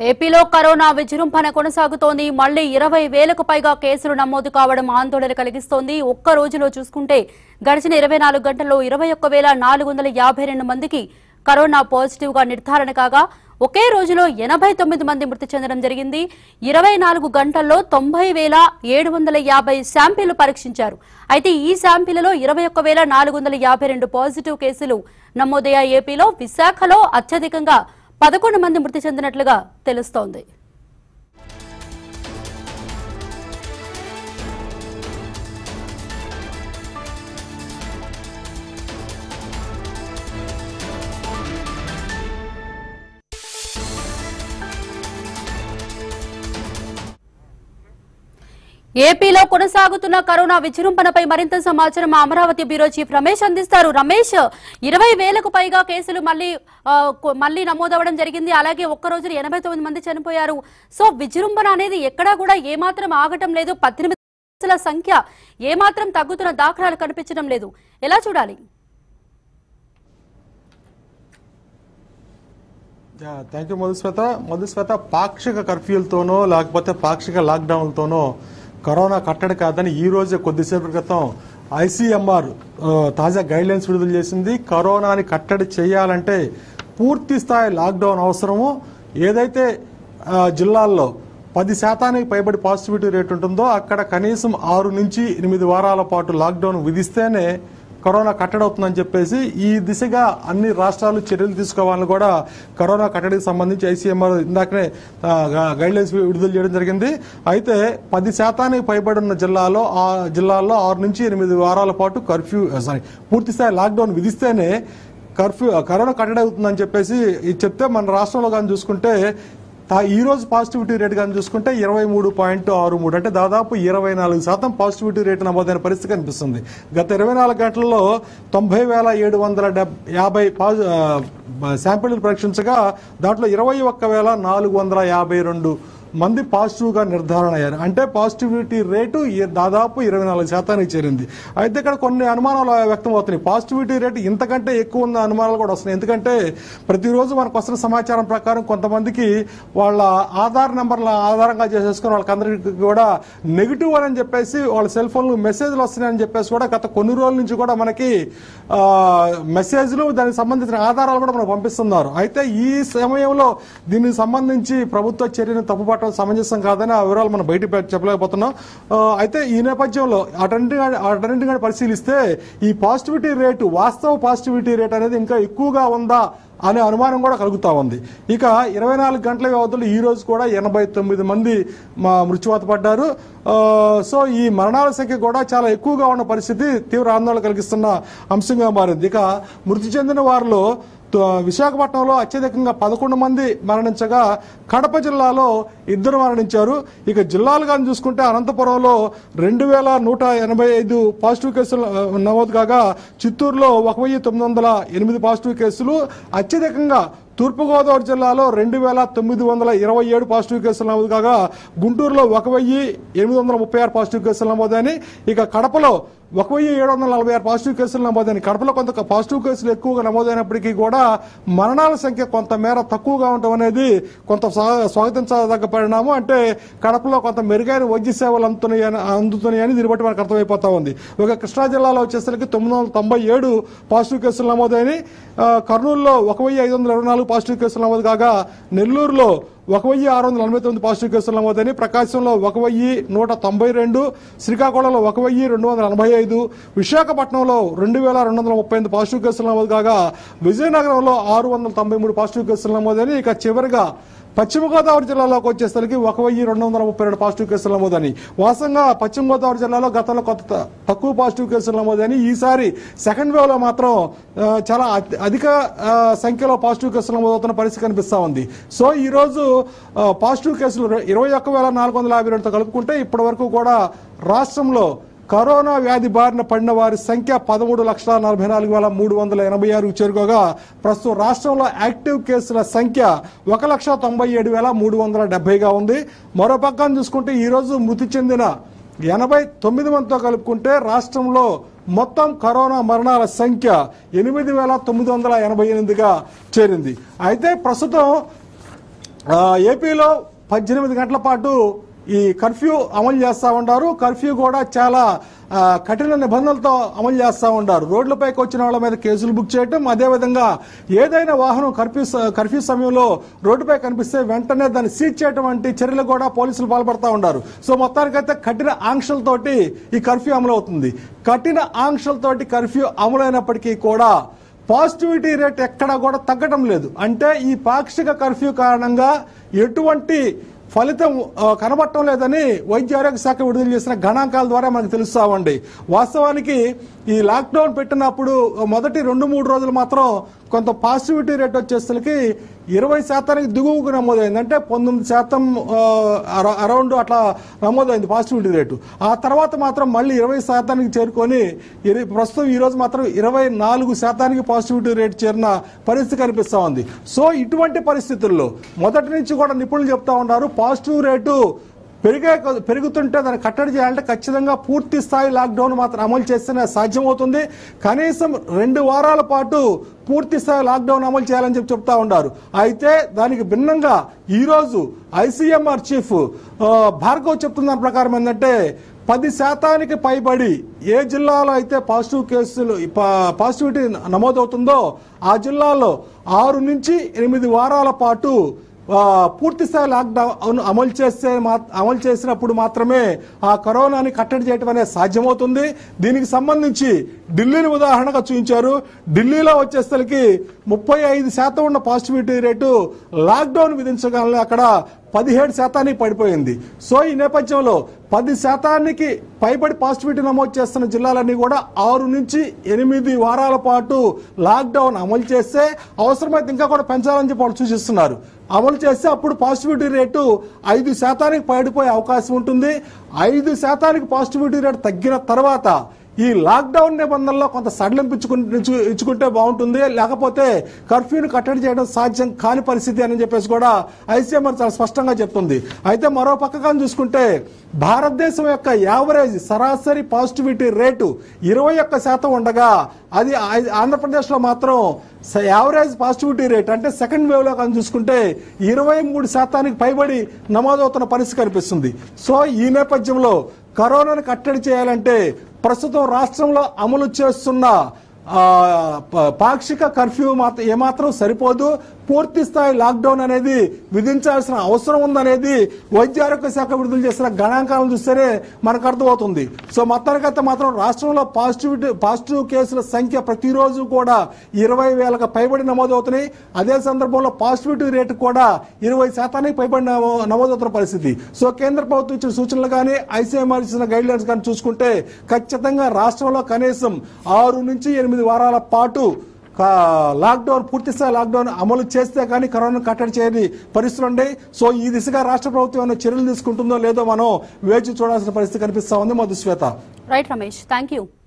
ఏపీలో కరోనా విజృంభణ కొనసాగుతోంది మళ్లీ ఇరవై వేలకు పైగా కేసులు నమోదు కావడం ఆందోళన కలిగిస్తోంది ఒక్క రోజులో చూసుకుంటే గడిచిన ఇరవై నాలుగు గంటల్లో ఇరవై ఒక్క వేల నాలుగు వందల యాభై రెండు మందికి కరోనా పాజిటివ్ గా నిర్ధారణ కాగా ఒకే రోజులో ఎనభై తొమ్మిది మంది మృతి చెందడం జరిగింది ఇరవై నాలుగు గంటల్లో తొంభై వేల ఏడు వందల యాభై శాంపిళ్లు పరీక్షించారు అయితే ఈ శాంపిళ్లలో ఇరవై ఒక్క వేల నాలుగు వందల యాభై రెండు పాజిటివ్ కేసులు నమోదయ్యాయి ఏపీలో విశాఖలో అత్యధికంగా పదకొండు మంది మృతి చెందినట్లుగా తెలుస్తోంది ఏపీలో కొనసాగుతున్న కరోనా విజృంభణపై మరింత సమాచారం మా అమరావతి బ్యూరో చీఫ్ రమేష్ అందిస్తారు రమేష్ ఇరవై వేలకు పైగా కేసులు మళ్ళీ ఆ, కొ- మళ్ళీ నమోదవడం జరిగింది అలాగే ఒక్క రోజున ఎనభై తొమ్మిది మంది చనిపోయారు సో విజృంభణ అనేది ఎక్కడా కూడా ఏమాత్రం ఆగటం లేదు పద్దెనిమిది కేసుల సంఖ్య ఏమాత్రం తగ్గుతున్న దాఖలాలు కనిపించడం లేదు ఎలా చూడాలి థ్యాంక్ యూ మధుశ్వేత మధుశ్వేత పాక్షిక కర్ఫ్యూలతోనో లేకపోతే పాక్షిక లాక్డౌన్లతోనో కరోనా కట్టడి కాదని ఈ రోజే కొద్దిసేపు క్రితం ఐసీఎంఆర్ తాజా గైడ్ లైన్స్ విడుదల చేసింది కరోనాని కట్టడి చేయాలంటే పూర్తి స్థాయి లాక్డౌన్ అవసరము ఏదైతే ఆ, జిల్లాల్లో పది శాతానికి పైబడి పాజిటివిటీ రేట్ ఉంటుందో అక్కడ కనీసం ఆరు నుంచి ఎనిమిది వారాల పాటు లాక్డౌన్ విధిస్తేనే కరోనా కట్టడవుతుందని చెప్పేసి ఈ దిశగా అన్ని రాష్ట్రాలు చర్యలు తీసుకోవాలని కూడా కరోనా కట్టడికి సంబంధించి ఐసీఎంఆర్ ఇందాకనే గైడ్ లైన్స్ విడుదల చేయడం జరిగింది అయితే పది శాతానికి పైబడి ఉన్న జిల్లాలో ఆ జిల్లాల్లో ఆరు నుంచి ఎనిమిది వారాల పాటు కర్ఫ్యూ సారీ పూర్తిస్థాయి లాక్డౌన్ విధిస్తేనే కర్ఫ్యూ కరోనా కట్టడి అవుతుందని చెప్పేసి ఇది చెప్తే మన రాష్ట్రంలో కానీ చూసుకుంటే తా- ఈ రోజు పాజిటివిటీ రేట్ కానీ చూసుకుంటే ఇరవై మూడు పాయింట్ ఆరు మూడు అంటే దాదాపు ఇరవై నాలుగు శాతం పాజిటివిటీ రేట్ నమోదైన పరిస్థితి కనిపిస్తుంది గత ఇరవై నాలుగు గంటల్లో తొంభై వేల ఏడు వందల డెబ్ యాభై పాజి ఆ, శాంపిళ్లు పరీక్షించగా దాంట్లో ఇరవై ఒక్క వేల నాలుగు వందల యాభై రెండు మంది పాజిటివ్గా నిర్ధారణ అయ్యారు అంటే పాజిటివిటీ రేటు ఈ- దాదాపు ఇరవై నాలుగు శాతానికి చేరింది అయితే ఇక్కడ కొన్ని అనుమానాలు వ్యక్తం అవుతున్నాయి పాజిటివిటీ రేటు ఇంతకంటే ఎక్కువ ఉన్న అనుమానాలు కూడా వస్తున్నాయి ఎందుకంటే ప్రతిరోజు మనకు వస్తున్న సమాచారం ప్రకారం కొంతమందికి వాళ్ళ ఆధార్ నెంబర్ల ఆధారంగా చేసేసుకుని వాళ్ళకందరికీ కూడా నెగిటివ్ అని చెప్పేసి వాళ్ళ సెల్ ఫోన్లు మెసేజ్లు వస్తున్నాయని చెప్పేసి కూడా గత కొన్ని రోజుల నుంచి కూడా మనకి ఆ, మెసేజ్లు దానికి సంబంధించిన ఆధారాలు కూడా మనకు పంపిస్తున్నారు అయితే ఈ సమయంలో దీనికి సంబంధించి ప్రభుత్వ చర్యను తప్పుపట్టడం సమంజసం కాదని ఆ వివరాలు మనం బయట చెప్పలేకపోతున్నాం ఆ, అయితే ఈ నేపథ్యంలో అటన్నిటి అటన్నింటి కానీ పరిశీలిస్తే ఈ పాజిటివిటీ రేటు వాస్తవ పాజిటివిటీ రేట్ అనేది ఇంకా ఎక్కువగా ఉందా అనే అనుమానం కూడా కలుగుతా ఉంది ఇక ఇరవై నాలుగు గంటల వ్యవధిలో ఈ రోజు కూడా ఎనభై తొమ్మిది మంది మా మృత్యువాత పడ్డారు ఆ, సో ఈ మరణాల సంఖ్య కూడా చాలా ఎక్కువగా ఉన్న పరిస్థితి తీవ్ర ఆందోళన కలిగిస్తున్న అంశంగా మారింది ఇక మృతి చెందిన వారిలో త- విశాఖపట్నంలో అత్యధికంగా పదకొండు మంది మరణించగా కడప జిల్లాలో ఇద్దరు మరణించారు ఇక జిల్లాలు కానీ చూసుకుంటే అనంతపురంలో రెండు వేల నూట ఎనభై ఐదు పాజిటివ్ కేసులు ఆ, నమోదు కాగా చిత్తూరులో ఒక వెయ్యి తొమ్మిది వందల ఎనిమిది పాజిటివ్ కేసులు అత్యధికంగా తూర్పుగోదావరి జిల్లాలో రెండు వేల తొమ్మిది వందల ఇరవై ఏడు పాజిటివ్ కేసులు నమోదు కాగా గుంటూరులో ఒక వెయ్యి ఎనిమిది వందల ముప్పై ఆరు పాజిటివ్ కేసులు నమోదని ఇక కడపలో ఒక వెయ్యి ఏడు వందల నలభై ఆరు పాజిటివ్ కేసులు నమోదని కడపలో కొంత పాజిటివ్ కేసులు ఎక్కువగా నమోదైనప్పటికీ కూడా మరణాల సంఖ్య కొంత మేర తక్కువగా ఉండడం అనేది కొంత స్వా- స్వాగతించదగ్గ పరిణామం అంటే కడపలో కొంత మెరుగైన వైద్య సేవలు అందుతున్నాయని అందుతున్నాయని దీన్ని బట్టి మనకు అర్థమైపోతా ఉంది ఒక కృష్ణా జిల్లాలో వచ్చేసరికి తొమ్మిది వందల తొంభై ఏడు పాజిటివ్ కేసులు నమోదైన కర్నూలులో ఒక వెయ్యి ఐదు వందల ఇరవై నాలుగు పాజిటివ్ కేసులు నమోదు కాగా నెల్లూరులో ఒక వెయ్యి ఆరు వందల ఎనభై తొమ్మిది పాజిటివ్ కేసులు నమోదని ప్రకాశంలో ఒక వెయ్యి నూట తొంభై రెండు శ్రీకాకుళంలో ఒక వెయ్యి రెండు వందల ఎనభై ఐదు విశాఖపట్నంలో రెండు వేల రెండు వందల ముప్పై ఎనిమిది పాజిటివ్ కేసులు నమోదు కాగా విజయనగరంలో ఆరు వందల తొంభై మూడు పాజిటివ్ కేసులు నమోదని ఇక చివరిగా పశ్చిమ గోదావరి జిల్లాలోకి వచ్చేసరికి ఒక వెయ్యి రెండు వందల ముప్పై రెండు పాజిటివ్ కేసులు నమోదని వాస్తవంగా పశ్చిమ గోదావరి జిల్లాలో గతంలో కొంత త- తక్కువ పాజిటివ్ కేసులు నమోదని ఈసారి సెకండ్ వేవ్ లో మాత్రం ఆ, చాలా అతి- అధిక ఆ, సంఖ్యలో పాజిటివ్ కేసులు నమోదవుతున్న పరిస్థితి కనిపిస్తా ఉంది సో ఈ రోజు ఆ, పాజిటివ్ కేసులు ఇరవై ఒక్క వేల నాలుగు వందల యాభై రెండుతో కలుపుకుంటే ఇప్పటి వరకు కూడా రాష్ట్రంలో కరోనా వ్యాధి బారిన పడిన వారి సంఖ్య పదమూడు లక్షల నలభై నాలుగు వేల మూడు వందల ఎనభై ఆరు చేరుకోగా ప్రస్తుతం రాష్ట్రంలో యాక్టివ్ కేసుల సంఖ్య ఒక లక్ష తొంభై ఏడు వేల మూడు వందల డెబ్బైగా ఉంది మరో పక్కన చూసుకుంటే ఈ రోజు మృతి చెందిన ఎనభై తొమ్మిది మందితో కలుపుకుంటే రాష్ట్రంలో మొత్తం కరోనా మరణాల సంఖ్య ఎనిమిది వేల తొమ్మిది వందల ఎనభై ఎనిమిదిగా చేరింది అయితే ప్రస్తుతం ఆ, ఏపీలో పద్దెనిమిది గంటల పాటు ఈ కర్ఫ్యూ అమలు చేస్తూ ఉంటారు కర్ఫ్యూ కూడా చాలా ఆ, కఠిన నిబంధనలతో అమలు చేస్తూ ఉంటారు రోడ్లపైకి వచ్చిన వాళ్ళ మీద కేసులు బుక్ చేయటం అదేవిధంగా ఏదైనా వాహనం కర్ఫ్యూ స- కర్ఫ్యూ సమయంలో రోడ్డుపై కనిపిస్తే వెంటనే దాన్ని సీజ్ చేయడం వంటి చర్యలు కూడా పోలీసులు పాల్పడుతూ ఉంటారు సో మొత్తానికైతే కఠిన ఆంక్షలతోటి ఈ కర్ఫ్యూ అమలు అవుతుంది కఠిన ఆంక్షలతోటి కర్ఫ్యూ అమలైనప్పటికీ కూడా పాజిటివిటీ రేట్ ఎక్కడా కూడా తగ్గడం లేదు అంటే ఈ పాక్షిక కర్ఫ్యూ కారణంగా ఎటువంటి ఫలితం ఆ, కనబడటం లేదని వైద్య ఆరోగ్య శాఖ విడుదల చేసిన గణాంకాల ద్వారా మనకు తెలుస్తా ఉంది వాస్తవానికి ఈ లాక్డౌన్ పెట్టినప్పుడు మొదటి రెండు మూడు రోజులు మాత్రం కొంత పాజిటివిటీ రేట్ వచ్చేసరికి ఇరవై శాతానికి దిగువకు నమోదైంది అంటే పంతొమ్మిది శాతం ఆ, అర- అరౌండ్ అట్లా నమోదైంది పాజిటివిటీ రేటు ఆ తర్వాత మాత్రం మళ్ళీ ఇరవై శాతానికి చేరుకొని ఇర- ప్రస్తుతం ఈ రోజు మాత్రం ఇరవై నాలుగు శాతానికి పాజిటివిటీ రేట్ చేరిన పరిస్థితి కనిపిస్తా ఉంది సో ఇటువంటి పరిస్థితుల్లో మొదటి నుంచి కూడా నిపుణులు చెప్తా ఉన్నారు పాజిటివ్ రేటు పెరిగే కొ- పెరుగుతుంటే దాన్ని కట్టడి చేయాలంటే ఖచ్చితంగా పూర్తి స్థాయి లాక్డౌన్ మాత్రం అమలు చేస్తేనే సాధ్యమవుతుంది కనీసం రెండు వారాల పాటు పూర్తి స్థాయి లాక్డౌన్ అమలు చేయాలని చెప్పి చెప్తా ఉన్నారు అయితే దానికి భిన్నంగా ఈరోజు ఐసీఎంఆర్ చీఫ్ ఆ, భార్గవ్ చెప్తున్న దాని ప్రకారం ఏంటంటే పది శాతానికి పైబడి ఏ జిల్లాలో అయితే పాజిటివ్ కేసులు పా- పాజిటివిటీ నమోదవుతుందో ఆ జిల్లాలో ఆరు నుంచి ఎనిమిది వారాల పాటు ఆ, పూర్తి స్థాయి లాక్డౌన్ అమలు చేస్తే మా- అమలు చేసినప్పుడు మాత్రమే ఆ కరోనాని కట్టడి చేయడం అనేది సాధ్యమవుతుంది దీనికి సంబంధించి ఢిల్లీని ఉదాహరణగా చూపించారు ఢిల్లీలో వచ్చేసరికి ముప్పై ఐదు శాతం ఉన్న పాజిటివిటీ రేటు లాక్డౌన్ విధించగల అక్కడ పదిహేడు శాతానికి పడిపోయింది సో ఈ నేపథ్యంలో పది శాతానికి పైబడి పాజిటివిటీ నమోదు చేస్తున్న జిల్లాలన్నీ కూడా ఆరు నుంచి ఎనిమిది వారాల పాటు లాక్డౌన్ అమలు చేస్తే అవసరమైతే ఇంకా కూడా పెంచాలని చెప్పి వాళ్ళు సూచిస్తున్నారు అమలు చేస్తే అప్పుడు పాజిటివిటీ రేటు ఐదు శాతానికి పడిపోయే అవకాశం ఉంటుంది ఐదు శాతానికి పాజిటివిటీ రేటు తగ్గిన తర్వాత ఈ లాక్డౌన్ నిబంధనల్లో కొంత సడలింపించుకుంటే ఇచ్చుకుంటే బాగుంటుంది లేకపోతే కర్ఫ్యూని కట్టడి చేయడం సాధ్యం కాని పరిస్థితి అని చెప్పేసి కూడా ఐసీఎంఆర్ చాలా స్పష్టంగా చెప్తుంది అయితే మరో పక్కగా చూసుకుంటే భారతదేశం యొక్క యావరేజ్ సరాసరి పాజిటివిటీ రేటు ఇరవై ఒక్క శాతం ఉండగా అది ఆ- ఆంధ్రప్రదేశ్లో మాత్రం స- యావరేజ్ పాజిటివిటీ రేట్ అంటే సెకండ్ వేవ్ లో కానీ చూసుకుంటే ఇరవై మూడు శాతానికి పైబడి నమోదవుతున్న పరిస్థితి కనిపిస్తుంది సో ఈ నేపథ్యంలో కరోనాను కట్టడి చేయాలంటే ప్రస్తుతం రాష్ట్రంలో అమలు చేస్తున్న ఆ, ప- పాక్షిక కర్ఫ్యూ మాత్రం ఏమాత్రం సరిపోదు పూర్తి స్థాయి లాక్డౌన్ అనేది విధించాల్సిన అవసరం ఉందనేది వైద్య ఆరోగ్య శాఖ విడుదల చేసిన గణాంకాలను చూస్తేనే మనకు అర్థమవుతుంది సో మొత్తానికైతే మాత్రం రాష్ట్రంలో పాజిటివిటీ పాజిటివ్ కేసుల సంఖ్య ప్రతిరోజు కూడా ఇరవై వేలకు పైబడి నమోదవుతున్నాయి అదే సందర్భంలో పాజిటివిటీ రేటు కూడా ఇరవై శాతానికి పైబడి నమో- నమోదవుతున్న పరిస్థితి సో కేంద్ర ప్రభుత్వం ఇచ్చిన సూచనలు కానీ ఐసీఎంఆర్ ఇచ్చిన గైడ్ లైన్స్ కానీ చూసుకుంటే ఖచ్చితంగా రాష్ట్రంలో కనీసం ఆరు నుంచి ఎనిమిది వారాల పాటు కా- లాక్డౌన్ పూర్తి స్థాయి లాక్డౌన్ అమలు చేస్తే కానీ కరోనా కట్టడి చేయని పరిస్థితులు ఉన్నాయి సో ఈ దిశగా రాష్ట్ర ప్రభుత్వం ఏమైనా చర్యలు తీసుకుంటుందో లేదో మనం వేచి చూడాల్సిన పరిస్థితి కనిపిస్తా ఉంది Madhushweta right Ramesh thank you